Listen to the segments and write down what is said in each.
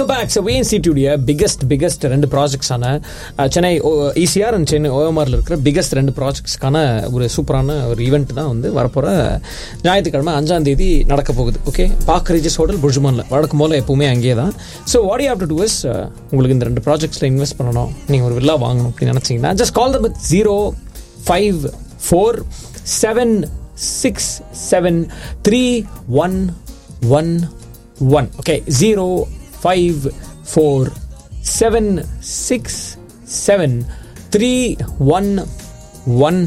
Welcome back so விஎன்சிடியுடைய biggest biggest ரெண்டு ப்ராஜெக்ட்ஸான சென்னை இசிஆர் அண்ட் சென்னை ஓஎம்ஆரில் இருக்கிற பிகஸ்ட் ரெண்டு ப்ராஜெக்ட்ஸ்க்கான ஒரு சூப்பரான ஒரு ஈவெண்ட் தான் வந்து வரப்போகிற ஞாயிற்றுக்கிழமை அஞ்சாம் தேதி நடக்க போகுது ஓகே பாக் ரிஜஸ் ஹோட்டல் புர்ஜுமானில் வழக்கம் போல் எப்பவுமே அங்கேயே தான் so what you have to do is உங்களுக்கு இந்த ரெண்டு ப்ராஜெக்ட்ஸில் இன்வெஸ்ட் பண்ணணும் நீங்கள் ஒரு வில்லா வாங்கணும் அப்படின்னு நினச்சிங்கன்னா just call the with zero five four seven six seven three one one one okay zero five four seven six seven three one one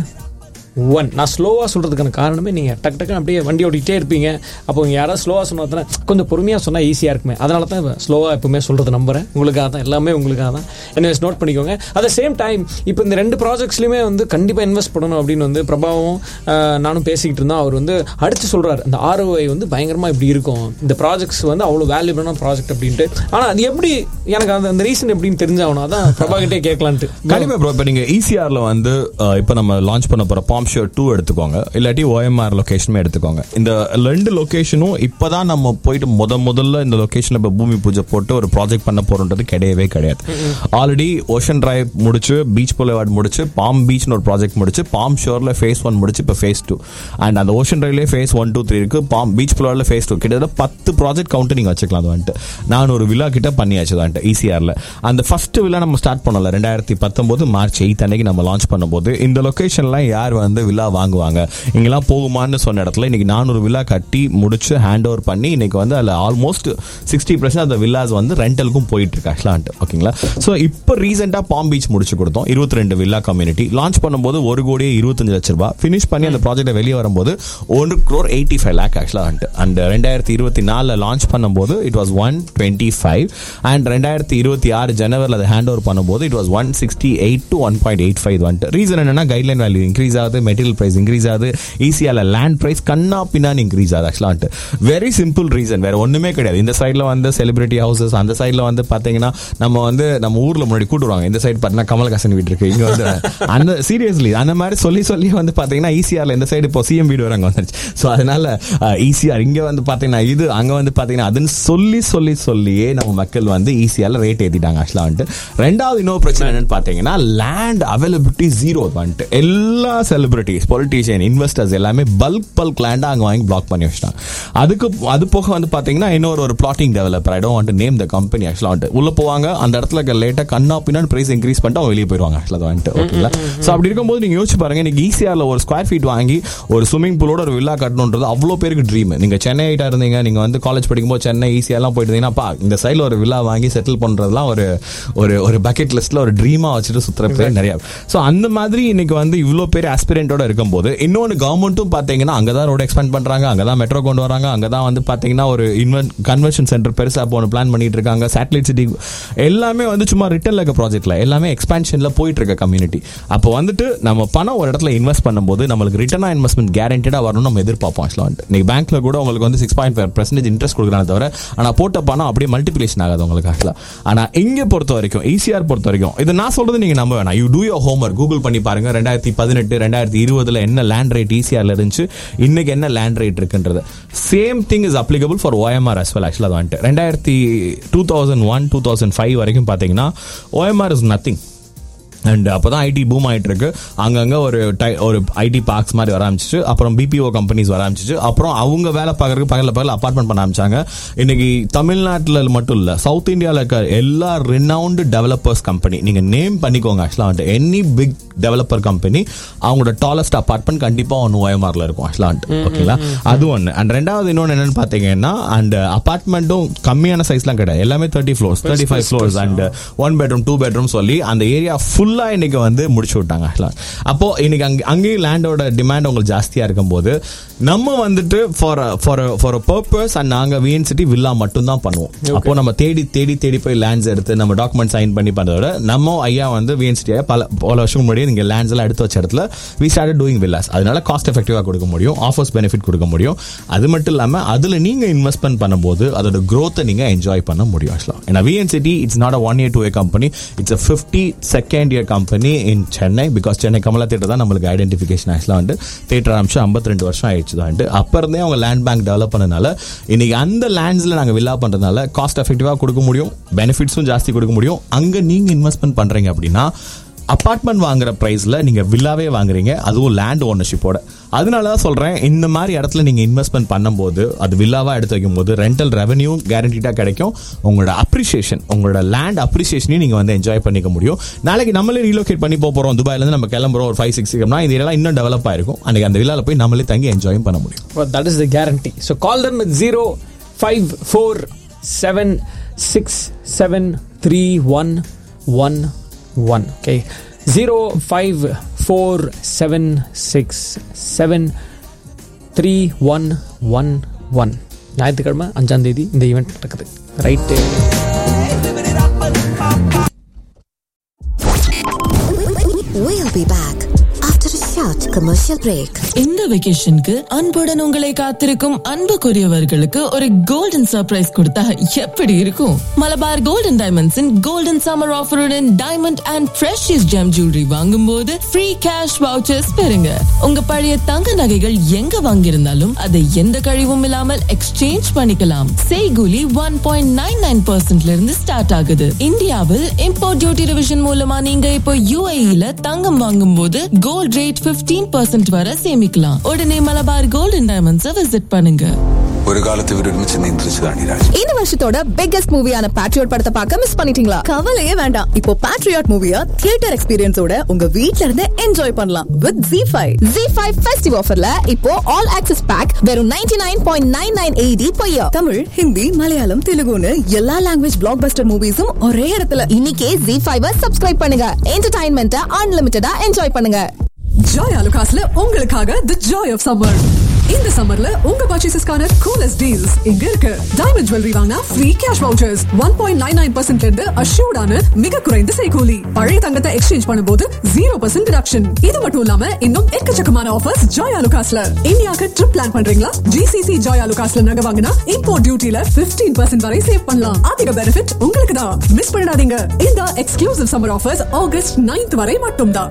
one நான் ஸ்லோவாக சொல்கிறதுக்கான காரணமே நீங்கள் டக் டக்குன்னு அப்படியே வண்டி ஓட்டிகிட்டே இருப்பீங்க அப்போ இங்கே யாராவது ஸ்லோவாக சொன்னா தானே கொஞ்சம் பொறுமையாக சொன்னால் ஈஸியாக இருக்குமே அதனால தான் ஸ்லோவாக எப்பவுமே சொல்கிறது நம்புறேன் உங்களுக்காக தான் எல்லாமே உங்களுக்காக தான் என்வெஸ்ட் நோட் பண்ணிக்கோங்க அட் த சேம் டைம் இப்போ இந்த ரெண்டு ப்ராஜெக்ட்ஸ்லையுமே வந்து கண்டிப்பாக இன்வெஸ்ட் பண்ணணும் அப்படின்னு வந்து பிரபாவும் ஆஹ், நானும் பேசிக்கிட்டு இருந்தோம் அவர் வந்து அடித்து சொல்கிறார் இந்த ஆர்ஓஐ வந்து பயங்கரமாக இப்படி இருக்கும் இந்த ப்ராஜெக்ட்ஸ் வந்து அவ்வளோ வேல்யூபிளான ப்ராஜெக்ட் அப்படின்ட்டு ஆனால் அது எப்படி எனக்கு அந்த அந்த ரீசன் எப்படின்னு தெரிஞ்சாகணும் அதான் பிரபா கிட்டே கேட்கலான்ட்டு கண்டிப்பா ப்ரோ இப்போ நீங்க ஈசிஆர்ல வந்து அஹ், இப்போ நம்ம லான்ச் பண்ண போற பாம் ஷோ டூ எடுத்துக்கோங்க இல்லாட்டி ஓஎம்ஆர் லொகேஷனுமே எடுத்துக்கோங்க இந்த ரெண்டு லொகேஷனும் இப்பதான் நம்ம போயிட்டு முத முதல்ல இந்த லொகேஷன்ல இப்போ பூமி பூஜை போட்டு ஒரு ப்ராஜெக்ட் பண்ண போறோன்றது கிடையவே கிடையாது ஆல்ரெடி ஓஷன் டிரைவ் முடிச்சு பீச் புலவார்ட் முடிச்சு பாம் பீச்னு ஒரு ப்ராஜெக்ட் முடிச்சு பாம் ஷோர்ல ஃபேஸ் ஒன் முடிச்சு இப்போ ஃபேஸ் டூ அண்ட் அந்த ஓஷன் டிரைவ்லேயே ஃபேஸ் ஒன் டூ த்ரீ இருக்கு பாம் பீச் புலவார்ல ஃபேஸ் டூ கிட்டத்தட்ட பத்து ப்ராஜெக்ட் கவுண்ட் நீங்க வச்சுக்கலாம் அது வந்துட்டு நான் ஒரு விழா கிட்ட பண்ணியாச்சு வந்துட்டு ஈசிஆர்ல அந்த ஃபர்ஸ்ட் விழா நம்ம ஸ்டார்ட் பண்ணல ரெண்டாயிரத்தி பத்தொன்பது மார்ச் எயித் அன்னைக்கு நம்ம லான்ச் பண்ணும்போது இந்த லொகேஷன்லாம் யார் வந்து விழா வாங்குவாங்க இங்கெல்லாம் போகுமான்னு சொன்ன இடத்துல இன்னைக்கு நானூறு விழா கட்டி முடிச்சு ஹேண்ட் ஓவர் பண்ணி இன்னைக்கு வந்து அதில் ஆல்மோஸ்ட் சிக்ஸ்டி பர்சன்ட் அந்த வில்லாஸ் வந்து ரெண்டலுக்கும் போயிட்டு இருக்கு ஆக்சுவலான்ட்டு ஓகேங்களா ஸோ இப்போ ரீசெண்டாக பாம் பீச் முடிச்சு கொடுத்தோம் இருபத்தி ரெண்டு வில்லா கம்யூனிட்டி லான்ச் பண்ணும்போது ஒரு கோடியே இருபத்தஞ்சு லட்ச ரூபாய் ஃபினிஷ் பண்ணி அந்த ப்ராஜெக்ட் வெளியே வரும்போது ஒன்று க்ரோர் எயிட்டி ஃபைவ் லேக் ஆக்சுவலாக அண்ட் ரெண்டாயிரத்தி இருபத்தி நாலில் லான்ச் பண்ணும்போது it was one twenty five and ரெண்டாயிரத்தி இருபத்தி ஆறு ஜனவரில் அதை ஹேண்ட் ஓவர் பண்ணும்போது it was one sixty eight to one point eight five வந்துட்டு ரீசன் என்னன்னா கைட்லைன் வேல்யூ இன்க்ரீஸ் ஆகுது மெட்டீரியல் பிரைஸ் இன்க்ரீஸ் ஆகுது ஈஸியால லேண்ட் பிரைஸ் கண்ணா பின்னான்னு இன்க்ரீஸ் ஆகுது ஆக்சுவலாக வெரி சிம்பிள் ரீசன் வேற ஒண்ணுமே கிடையாது இந்த சைடில் வந்து செலிபிரிட்டி ஹவுசஸ் அந்த சைடில் வந்து பார்த்தீங்கன்னா நம்ம வந்து நம்ம ஊர்ல முன்னாடி கூட்டு வருவாங்க இந்த சைடு பார்த்தீங்கன்னா கமல்ஹாசன் வீடு இருக்கு இங்க வந்து அந்த சீரியஸ்லி அந்த மாதிரி சொல்லி சொல்லி வந்து பார்த்தீங்கன்னா ஈஸியால இந்த சைடு இப்போ சிஎம் வீடு வர அங்கே வந்துருச்சு ஸோ அதனால ஈஸியார் இங்க வந்து பார்த்தீங்கன்னா இது அங்க வந்து பார்த்தீங்கன்னா அதுன்னு சொல்லி சொல்லி சொல்லியே நம்ம மக்கள் வந்து ஈஸியால ரேட் ஏத்திட்டாங்க ஆக்சுவலாக வந்துட்டு ரெண்டாவது இன்னொரு பிரச்சனை என்னன்னு பார்த்தீங்கன்னா லேண்ட் அவைலபிலிட்டி ஜீரோ வந்துட்டு எல்லா செலிபிரிட்டிஸ் பொலிட்டீஷியன் இன்வெஸ்டர்ஸ் எல்லாமே பல்க் பல்க் லேண்டா அங்க வாங்கி பிளாக் பண்ணி வச்சிட்டாங்க அதுக்கு அது போக வந்து பாத்தீங்கன்னா இன்னொரு ஒரு plotting developer I don't name the company actually வந்துட்டு உள்ள போவாங்க அந்த இடத்துல லேட்டா கண்ணா பின்னாடி பிரைஸ் இன்க்ரீஸ் பண்ணிட்டு அவங்க வெளியே போயிருவாங்க ஆக்சுவலா வந்துட்டு ஓகேங்களா சோ அப்படி இருக்கும்போது நீங்க யோசிச்சு பாருங்க இன்னைக்கு ஈஸியால ஒரு ஸ்கொயர் ஃபீட் வாங்கி ஒரு ஸ்விமிங் பூலோட ஒரு வில்லா கட்டணுன்றது அவ்வளோ பேருக்கு ட்ரீம் நீங்க சென்னை ஐட்டா இருந்தீங்க நீங்க வந்து காலேஜ் படிக்கும்போது சென்னை ஈஸியாலாம் போயிட்டு இருந்தீங்கன்னா பா இந்த சைடில் ஒரு வில்லா வாங்கி செட்டில் பண்றதுலாம் ஒரு ஒரு ஒரு பக்கெட் லிஸ்ட்ல ஒரு ட்ரீமா வச்சுட்டு சுத்துற பேர் நிறைய ஸோ அந்த மாதிரி இன்னைக்கு வந்து இவ்வளோ பேர் ஆஸ்பிரண்டோட இருக்கும்போது இன்னொன்று கவர்மெண்ட்டும் பார்த்தீங்கன்னா அங்கே தான் ரோடு எக்ஸ்பேண்ட் பண்ணுறாங்க அங்கே தான் மெட்ரோ கொண்டு வராங்க அங்கே தான் வந்து பார்த்தீங்கன்னா ஒரு இன்வென்ட் கன்வென்ஷன் சென்டர் பெருசாக இப்போ ஒன்று பிளான் பண்ணிட்டு இருக்காங்க சேட்டலைட் சிட்டி எல்லாமே வந்து சும்மா ரிட்டர்ன் இருக்க ப்ராஜெக்ட்ல எல்லாமே எக்ஸ்பான்ஷனில் போயிட்டு இருக்க கம்யூனிட்டி அப்போ வந்துட்டு நம்ம பணம் ஒரு இடத்துல இன்வெஸ்ட் பண்ணும்போது நம்மளுக்கு ரிட்டர்னா இன்வெஸ்ட்மெண்ட் கேரண்டடாக வரணும்னு நம்ம எதிர்பார்ப்போம் ஆக்சுவலாக வந்துட்டு இன்னைக்கு பேங்க்ல கூட உங்களுக்கு வந்து six point five percentage interest கொடுக்குறாங்க தவிர ஆனால் போட்ட பணம் அப்படியே மல்டிபிளேஷன் ஆகாது உங்களுக்கு ஆக்சுவலாக ஆனால் இங்கே பொறுத்த வரைக்கும் ஈஸியார் பொறுத்த வரைக்கும் இது நான் சொல்றது நீங்க நம்ப வேணாம் you do your homework Google பண்ணி பாருங்க ரெண்டாயிரத்தி பதினெட்டு ரெண்டாயிரத்தி இருபதுல என்ன லேண்ட் ரேட் ஈஸியார்ல இருந்துச்சு இன்னைக்கு என்ன லேண்ட் ரேட் இருக்குன்றது same thing is applicable for OMR as well ஆக்சுவலாக வந்துட்டு ரெண்டாயிரத்தி two thousand one two thousand five வரைக்கும் பார்த்தீங்கன்னா ஓஎம்ஆர் இஸ் நத்திங் அண்ட் அப்பதான் ஐடி பூம் ஆயிட்டு இருக்கு அங்கங்க ஒரு டை- ஒரு ஐடி பார்க்ஸ் மாதிரி வர ஆரம்பிச்சிச்சு அப்புறம் பிபிஓ கம்பெனிஸ் வர ஆரம்பிச்சிச்சு அப்புறம் அவங்க வேலை பார்க்கறதுக்கு பக்கத்துல பக்கத்துல அபார்ட்மெண்ட் பண்ண ஆரம்பிச்சாங்க இன்னைக்கு தமிழ்நாட்டில் மட்டும் இல்ல சவுத் இந்தியாவில் இருக்க எல்லா ரினவுண்டு டெவலப்பர்ஸ் கம்பெனி நீங்க நேம் பண்ணிக்கோங்க ஆக்சுவலா வந்துட்டு எனி பிக் டெவலப்பர் கம்பெனி அவங்களோட டாலஸ்ட் அபார்ட்மெண்ட் கண்டிப்பா ஒன்று ஓஎம்ஆர்ல இருக்கும் ஆக்சுவலா ஓகேங்களா அது ஒன்று அண்ட் ரெண்டாவது இன்னொன்று என்னன்னு பாத்தீங்கன்னா அண்ட் அபார்ட்மெண்ட்டும் கம்மியான சைஸ்லாம் கிடையாது எல்லாமே thirty floors thirty five floors and one bedroom two bedroom சொல்லி அந்த ஏரியா ஃபுல்லா இன்னைக்கு வந்து முடிச்சு விட்டாங்க actually. அப்போ இன்னைக்கு அங்க அங்கேயும் லேண்டோட டிமாண்ட் உங்களுக்கு ஜாஸ்தியா இருக்கும்போது நம்ம வந்துட்டு for for for purpose and நாங்க விஎன் சிட்டி வில்லா மட்டும் தான் பண்ணுவோம் அப்போ நம்ம தேடி தேடி தேடி போய் லேண்ட்ஸ் எடுத்து நம்ம டாக்குமெண்ட் சைன் பண்ணி பண்றத விட நம்ம ஐயா வந்து விஎன் சிட்டியை பல பல வருஷம் முன்னாடி நீங்க லேண்ட்ஸ் எல்லாம் எடுத்து வச்ச இடத்துல வி ஸ்டார்ட் டூயிங் வில்லாஸ் அதனால காஸ்ட் எஃபெக்டிவா கொடுக்க முடியும் ஆஃபர்ஸ் பெனிஃபிட் கொடுக்க முடியும் அது மட்டும் இல்லாம அதுல நீங்க இன்வெஸ்ட்மெண்ட் பண்ணும்போது அதோட growth நீங்க என்ஜாய் பண்ண முடியும் ஆக்சுவலா ஏன்னா VN City it's not a one year two year company it's a fifty second year company in Chennai because Chennai Kamala theatre தான் நம்மளுக்கு ஐடென்டிஃபிகேஷன் ஆக்சுவலாக வந்து தேட்டர் ஆரம்பிச்சு ஐம்பத்தி ரெண்டு வருஷம் ஆயிடுச்சு தான் அப்போ இருந்தே அவங்க லேண்ட் பேங்க் டெவலப் பண்ணனால இன்னைக்கு அந்த லேண்ட்ஸில் நாங்கள் வில்லா பண்ணுறதுனால காஸ்ட் எஃபெக்டிவாக கொடுக்க முடியும் பெனிஃபிட்ஸும் ஜாஸ்தி கொடுக்க முடியும் அங்கே நீங்கள் இன்வெஸ்ட்மெண்ட் பண்ணுறீங்க அப்படின்னா அப்பார்ட்மெண்ட் வாங்குற பிரைஸ்ல நீங்க வில்லாவே வாங்குறீங்க அதுவும் லேண்ட் ஓனர்ஷிப்போட அதனால தான் சொல்றேன் இந்த மாதிரி இடத்துல நீங்க இன்வெஸ்ட்மெண்ட் பண்ணும்போது அது வில்லாவா எடுத்து வைக்கும்போது ரெண்டல் ரெவன்யூ கேரண்டீடா கிடைக்கும் உங்களோட அப்ரிசியேஷன் உங்களோட லேண்ட் அப்ரிசியேஷனையும் நீங்க வந்து என்ஜாய் பண்ணிக்க முடியும் நாளைக்கு நம்மளே ரீலோகேட் பண்ணி போக போறோம் துபாயில இருந்து நம்ம கிளம்புறோம் ஒரு ஃபைவ் சிக்ஸ் இந்த இதெல்லாம் இன்னும் டெவலப் ஆயிருக்கும் அன்னைக்கு அந்த வில்லால போய் நம்மளே தங்கி என்ஜாயும் பண்ண முடியும் Well, that is the guarantee. So call them at 05476731111. Okay. 05476731111. ஞாயிற்றுக்கிழமை அஞ்சாம் தேதி இந்த ஈவெண்ட் நடக்குது right We'll be back after a short commercial break. இந்த வெகேஷனுக்கு அன்புடன் உங்களை காத்திருக்கும் அன்புக்குரியவர்களுக்கு ஒரு கோல்டன் சர்ப்ரைஸ் கொடுத்தா எப்படி இருக்கும் மலபார் கோல்டன் டைமண்ட்ஸின் கோல்டன் சம்மர் ஆஃபருடன் diamond and precious gem jewellery வாங்கும் போது ஃப்ரீ கேஷ் வவுச்சர்ஸ் பெறுங்க உங்க பழைய தங்க நகைகள் எங்க வாங்கியிருந்தாலும் அதை எந்த கழிவும் இல்லாமல் எக்ஸ்சேஞ்ச் பண்ணிக்கலாம் செய்கூலி ஒன் பாயிண்ட் நைன் நைன் பர்சன்ட்ல இருந்து ஸ்டார்ட் ஆகுது இந்தியாவில் இம்போர்ட் டியூட்டி டிவிஷன் மூலமா நீங்க இப்போ யூஏஇல தங்கம் வாங்கும் போது கோல்ட் ரேட் 15% பர்சன்ட் வரை சேமிக்கலாம் உடனே மலபார் கோல்டன் டைமண்ட்ஸை விசிட் பண்ணுங்க ഒരു കാലത്ത് ഇവർ ഒരുമിച്ച് നിയന്ത്രിച്ചതാണ് ഈ രാജ്യം இந்த வருஷத்தோட பிக்கஸ்ட் மூவியான பேட்ரியாட் படத்தை பார்க்க மிஸ் பண்ணிட்டீங்களா கவலையே வேண்டாம் இப்போ பேட்ரியாட் மூவிய தியேட்டர் எக்ஸ்பீரியன்ஸோட உங்க வீட்ல இருந்து என்ஜாய் பண்ணலாம் with G five G five festive ஆஃபர்ல இப்போ ஆல் ஆக்சஸ் பேக் வெறும் ninety nine point nine nine eighty பையா தமிழ் ஹிந்தி மலையாளம் தெலுங்குன்னு எல்லா லாங்குவேஜ் பிளாக் பஸ்டர் மூவிஸும் ஒரே இடத்துல இன்னைக்கே ஜி ஃபைவ் சப்ஸ்கிரைப் பண்ணுங்க என்டர்டைன்மெண்ட்டை அன்லிமிட்டடா என்ஜாய் பண்ணுங்க ஜாய் அலுகாஸ்ல உங்களுக்காக தி ஜாய் ஆஃப் சம்மர் இந்த சம்மர்ல உங்க பர்ச்சேசஸ்க்கான கூலஸ்ட் டீல்ஸ் இங்க இருக்கு டைமண்ட் ஜுவல்லரி வாங்கினா free cash vouchers one point nine nine பர்சன்ட்ல இருந்து அஷ்யூர்டான மிக குறைந்த செய்கூலி பழைய தங்கத்தை எக்ஸ்சேஞ்ச் பண்ணும்போது ஜீரோ பர்சன்ட் டிடக்ஷன் இது மட்டும் இல்லாம இன்னும் எக்கச்சக்கமான ஆஃபர்ஸ் ஜாய் அலுகாஸ்ல இந்தியாவுக்கு ட்ரிப் பிளான் பண்றீங்களா ஜிசிசி ஜாய் அலுகாஸ்ல நகை வாங்கினா இம்போர்ட் டியூட்டில பிப்டீன் பர்சன்ட் வரை சேவ் பண்ணலாம் அதிக பெனிஃபிட் உங்களுக்கு தான் மிஸ் பண்ணிடாதீங்க இந்த exclusive summer offers August 9th வரை மட்டும்தான்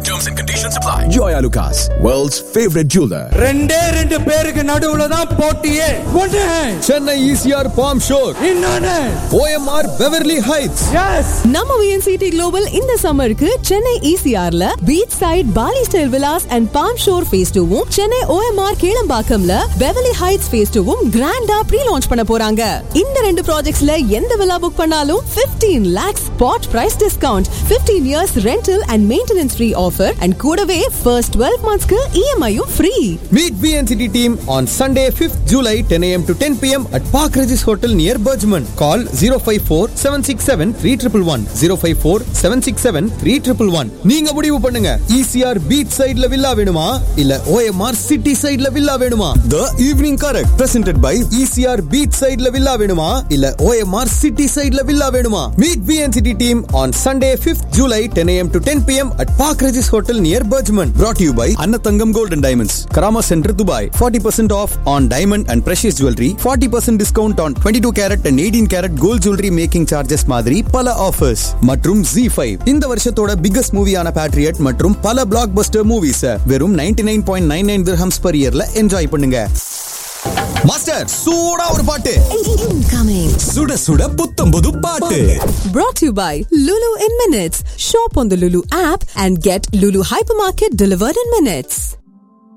Joy Alucas, world's favorite jeweler. ரெண்டே ரெண்டு பேருக்கு நடுவுல தான் போட்டியே ஒண்ணு Chennai ECR Palm Shore, இன்னொன்னு OMR Beverly Heights. எஸ் நம்ம விஎன்சிடி குளோபல் இந்த சம்மருக்கு சென்னை இசிஆர்ல beach side Bali style villas and palm shore phase டூவும் சென்னை ஓஎம்ஆர் கீழம்பாக்கம்ல பெவலி ஹைட்ஸ் ஃபேஸ் டூவும் கிராண்டா ப்ரீ லான்ச் பண்ண போறாங்க இந்த ரெண்டு ப்ராஜெக்ட்ஸ்ல எந்த விழா புக் பண்ணாலும் 15 lakhs spot price discount 15 years rental and maintenance free offer and கூடவே ஃபர்ஸ்ட் 12 மந்த்ஸ்க்கு இஎம்ஐயும் free Meet VNCT team on Sunday, 5th July, 10 a.m. to 10 p.m. at Park Regis Hotel near Bergman. Call 054 767 3111 054 767 3111 நீங்க முடிவு பண்ணுங்க ECR beach sideல villa வேணுமா இல்ல OMR city sideல வில்லா வேணுமா The Evening Correct presented by ECR beach sideல villa வேணுமா இல்ல OMR city sideல வில்லா வேணுமா Meet VNCT team on Sunday, 5th July, 10 a.m. to 10 p.m. at Park Regis Hotel near Bergman. Brought to you by Annatangam Golden Diamonds, Karama Center, Dubai. 40% off on diamond and precious jewelry. 40% discount on 22 carat and 18 carat gold jewelry making charges மாதிரி பல offers மற்றும் Z5 இந்த வருஷத்தோட biggest மூவியான Patriot மற்றும் பல black Bastar movies வெறும் 99.99 nine point nine nine dirhams per இயர்ல enjoy பண்ணுங்க மாஸ்டர் சூடா ஒரு பாட்டு Incoming. சுட சுட புத்தம் புது பாட்டு Brought to you by Lulu in Minutes. Shop on the Lulu app and get Lulu Hypermarket delivered in minutes.